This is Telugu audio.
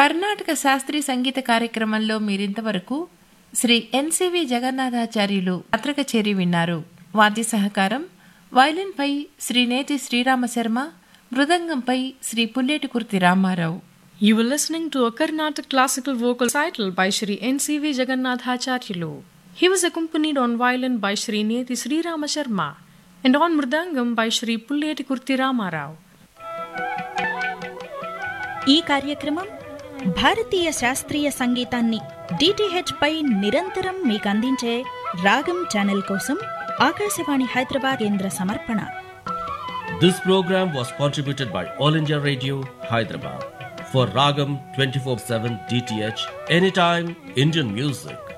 కర్ణాటక శాస్త్రీయ సంగీత కార్యక్రమంలో మీరింతవరకు శ్రీ ఎన్సివి జగన్నాథాచార్యులు పత్రిక చేరి విన్నారు వాద్య సహకారం వైలిన్పై శ్రీ నేతి Srirama Sharma మృదంగంపై Shri పుల్లేటి kurti Ramarao You were listening to a Carnatic classical vocal recital by Shri N.C.V. Jagannathacharyalu. He was accompanied on violin by Shri Neti Sri Rama Sharma and on mridangam by Shri Pulleti Kurti Ramarao. ఈ కార్యక్రమం భారతీయ శాస్త్రీయ సంగీతాన్ని డిటిహెచ్ పై నిరంతరం మీకు అందించే రాగం ఛానల్ కోసం ఆకాశవాణి హైదరాబాద్ కేంద్ర సమర్పణ This program was contributed by All India Radio, Hyderabad. For Ragam 24 7 DTH, anytime Indian music.